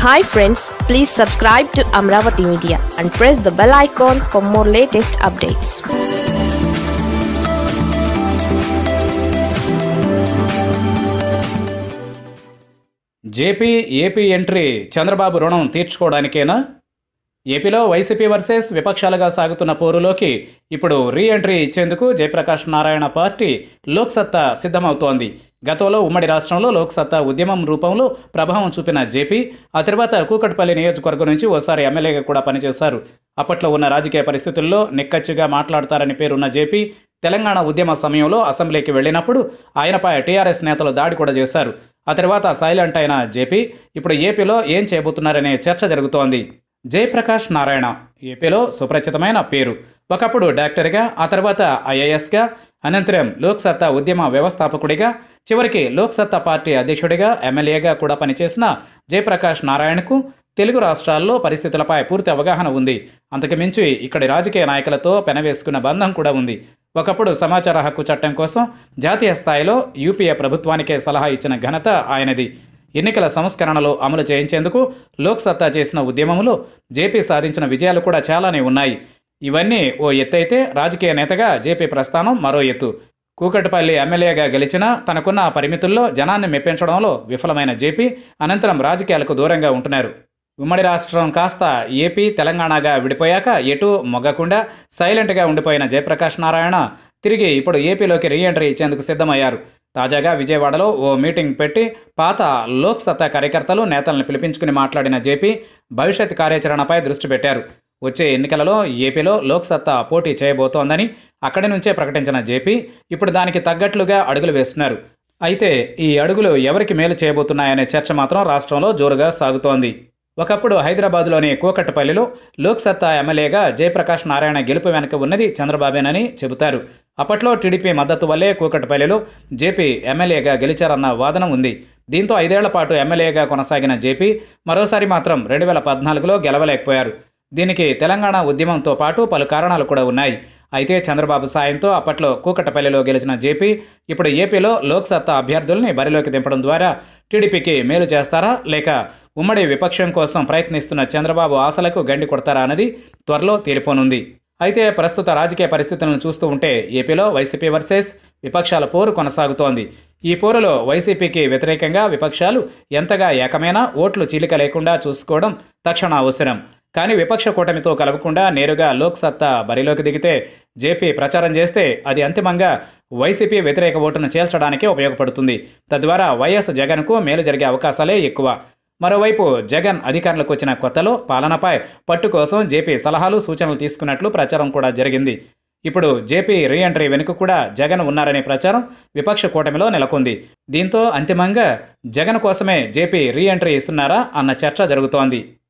hi friends please subscribe to Amaravati media and press the bell icon for more latest updates JP AP entry Chandrababu రుణం తీర్చుకోవడానికేనా ఏపీలో YCP versus విపక్షాలుగా సాగుతున్న పోరులోకి ఇప్పుడు re entry ఇచ్చేందుకు Jayaprakash Narayana party Loksatta సిద్ధమవుతోంది గతంలో ఉమ్మడి రాష్ట్రంలో లోక్సత్తా ఉద్యమం రూపంలో ప్రభావం చూపిన జేపీ ఆ తర్వాత కూకట్పల్లి నియోజకవర్గం నుంచి ఓసారి ఎమ్మెల్యేగా కూడా పనిచేశారు అప్పట్లో ఉన్న రాజకీయ పరిస్థితుల్లో నిక్కచ్చిగా మాట్లాడతారని పేరున్న జేపీ తెలంగాణ ఉద్యమ సమయంలో అసెంబ్లీకి వెళ్ళినప్పుడు ఆయనపై టీఆర్ఎస్ నేతలు దాడి కూడా చేశారు ఆ తర్వాత సైలెంట్ అయిన జేపీ ఇప్పుడు ఏపీలో ఏం చేయబోతున్నారనే చర్చ జరుగుతోంది జయప్రకాష్ నారాయణ ఏపీలో సుపరిచితమైన పేరు ఒకప్పుడు డాక్టర్గా ఆ తర్వాత ఐఏఎస్గా అనంతరం లోక్సత్తా ఉద్యమ వ్యవస్థాపకుడిగా చివరికి లోక్సత్తా పార్టీ అధ్యక్షుడిగా ఎమ్మెల్యేగా కూడా పనిచేసిన జయప్రకాష్ నారాయణకు తెలుగు రాష్ట్రాల్లో పరిస్థితులపై పూర్తి అవగాహన ఉంది అంతకు మించి ఇక్కడి రాజకీయ నాయకులతో పెనవేసుకున్న బంధం కూడా ఉంది ఒకప్పుడు సమాచార హక్కు చట్టం కోసం జాతీయ స్థాయిలో యూపీఏ ప్రభుత్వానికే సలహా ఇచ్చిన ఘనత ఆయనది ఎన్నికల సంస్కరణలు అమలు చేయించేందుకు లోక్సత్తా చేసిన ఉద్యమంలో జేపీ సాధించిన విజయాలు కూడా చాలానే ఉన్నాయి ఇవన్నీ ఓ ఎత్తైతే రాజకీయ నేతగా జేపీ ప్రస్థానం మరో ఎత్తు కూకట్పల్లి ఎమ్మెల్యేగా గెలిచినా తనకున్న పరిమితుల్లో జనాన్ని మెప్పించడంలో విఫలమైన జేపీ అనంతరం రాజకీయాలకు దూరంగా ఉంటున్నారు ఉమ్మడి రాష్ట్రం కాస్త ఏపీ తెలంగాణగా విడిపోయాక ఎటు మొగ్గకుండా సైలెంట్గా ఉండిపోయిన జయప్రకాష్ నారాయణ తిరిగి ఇప్పుడు ఏపీలోకి రీఎంట్రీ ఇచ్చేందుకు సిద్ధమయ్యారు తాజాగా విజయవాడలో ఓ మీటింగ్ పెట్టి పాత లోక్ సత్తా కార్యకర్తలు నేతలను పిలిపించుకుని మాట్లాడిన జేపీ భవిష్యత్ కార్యాచరణపై దృష్టి పెట్టారు వచ్చే ఎన్నికలలో ఏపీలో లోక్ సత్తా పోటీ చేయబోతోందని అక్కడి నుంచే ప్రకటించిన జేపీ ఇప్పుడు దానికి తగ్గట్లుగా అడుగులు వేస్తున్నారు అయితే ఈ అడుగులు ఎవరికి మేలు చేయబోతున్నాయనే చర్చ మాత్రం రాష్ట్రంలో జోరుగా సాగుతోంది ఒకప్పుడు హైదరాబాద్లోని కూకట్పల్లిలో లోక్సత్తా ఎమ్మెల్యేగా జయప్రకాష్ నారాయణ గెలుపు వెనుక ఉన్నది చంద్రబాబేనని చెబుతారు అప్పట్లో టీడీపీ మద్దతు వల్లే కూకట్పల్లిలో జేపీ ఎమ్మెల్యేగా గెలిచారన్న వాదన ఉంది దీంతో ఐదేళ్ల పాటు ఎమ్మెల్యేగా కొనసాగిన జేపీ మరోసారి మాత్రం రెండు వేల పద్నాలుగులో గెలవలేకపోయారు దీనికి తెలంగాణ ఉద్యమంతో పాటు పలు కారణాలు కూడా ఉన్నాయి అయితే చంద్రబాబు సాయంతో అప్పట్లో కూకట్పల్లిలో గెలిచిన జేపీ ఇప్పుడు ఏపీలో లోక్సత్తా అభ్యర్థుల్ని బరిలోకి దింపడం ద్వారా టీడీపీకి మేలు చేస్తారా లేక ఉమ్మడి విపక్షం కోసం ప్రయత్నిస్తున్న చంద్రబాబు ఆశలకు గండి కొడతారా అన్నది త్వరలో తేలిపోనుంది అయితే ప్రస్తుత రాజకీయ పరిస్థితులను చూస్తూ ఉంటే ఏపీలో వైసీపీ వర్సెస్ విపక్షాల పోరు కొనసాగుతోంది ఈ పోరులో వైసీపీకి వ్యతిరేకంగా విపక్షాలు ఎంతగా ఏకమైనా ఓట్లు చీలిక లేకుండా చూసుకోవడం తక్షణ అవసరం కానీ విపక్ష కూటమితో కలవకుండా నేరుగా లోక్సత్తా బరిలోకి దిగితే జేపీ ప్రచారం చేస్తే అది అంతిమంగా వైసీపీ వ్యతిరేక ఓటును చేల్చడానికే ఉపయోగపడుతుంది తద్వారా వైఎస్ జగన్కు మేలు జరిగే అవకాశాలే ఎక్కువ మరోవైపు జగన్ అధికారులకు వచ్చిన కొత్తలో పాలనపై పట్టు కోసం జేపీ సలహాలు సూచనలు తీసుకున్నట్లు ప్రచారం కూడా జరిగింది ఇప్పుడు జేపీ రీఎంట్రీ వెనుక కూడా జగన్ ఉన్నారనే ప్రచారం విపక్ష కూటమిలో నెలకొంది దీంతో అంతిమంగా జగన్ కోసమే జేపీ రీఎంట్రీ ఇస్తున్నారా అన్న చర్చ జరుగుతోంది